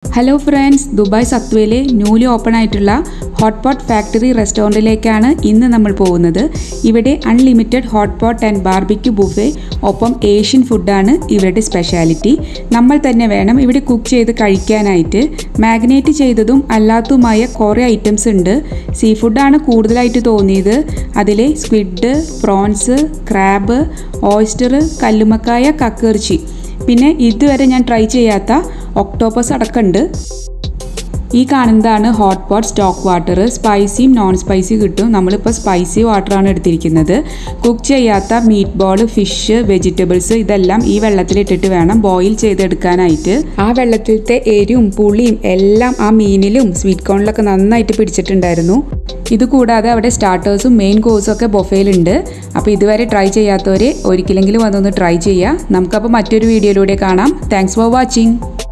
hello friends Dubai സത്വയിലെ newly open ആയിട്ടുള്ള hot pot factory റെസ്റ്റോറൻറ്റിലേക്കാണ് ഇന്ന് നമ്മൾ പോകുന്നത് ഇവിടെ unlimited hot pot and barbecue buffet ഒപ്പം ഏഷ്യൻ ഫുഡാണ് ഇവരുടെ സ്പെഷ്യാലിറ്റി നമ്മൾ തന്നെ വേണം ഇവിടെ കുക്ക് ചെയ്ത് കഴിക്കാനായിട്ട് മാഗ്നേറ്റ് ചെയ്തതും അല്ലാത്തതുമായ കുറേ ഐറ്റംസ് ഉണ്ട് സീ ഫുഡാണ് കൂടുതലായിട്ട് തോന്നിയത് അതിൽ സ്ക്വിഡ് പ്രോൺസ് ക്രാബ് ഓയിസ്റ്റർ കല്ലുമക്കായ കക്കിറച്ചി പിന്നെ ഇതുവരെ ഞാൻ ട്രൈ ചെയ്യാത്ത ഒക്ടോപ്പസ് അടക്കമുണ്ട് ഈ കാണുന്നതാണ് ഹോട്ട് പോട്ട് സ്റ്റോക്ക് വാട്ടർ സ്പൈസിയും നോൺ സ്പൈസി കിട്ടും നമ്മളിപ്പോൾ സ്പൈസി വാട്ടറാണ് എടുത്തിരിക്കുന്നത് കുക്ക് ചെയ്യാത്ത മീറ്റ് ബോൾ ഫിഷ് വെജിറ്റബിൾസ് ഇതെല്ലാം ഈ വെള്ളത്തിലിട്ടിട്ട് വേണം ബോയിൽ ചെയ്തെടുക്കാനായിട്ട് ആ വെള്ളത്തിലത്തെ എരിവും പുളിയും എല്ലാം ആ മീനിലും സ്വീറ്റ് കോണിലൊക്കെ നന്നായിട്ട് പിടിച്ചിട്ടുണ്ടായിരുന്നു ഇത് കൂടാതെ അവിടെ സ്റ്റാർട്ടേഴ്സും മെയിൻ കോഴ്സും ഒക്കെ ബൊഫയിലുണ്ട് അപ്പോൾ ഇതുവരെ ട്രൈ ചെയ്യാത്തവരെ ഒരിക്കലെങ്കിലും അതൊന്ന് ട്രൈ ചെയ്യുക നമുക്കപ്പോൾ മറ്റൊരു വീഡിയോയിലൂടെ കാണാം താങ്ക്സ് ഫോർ വാച്ചിങ്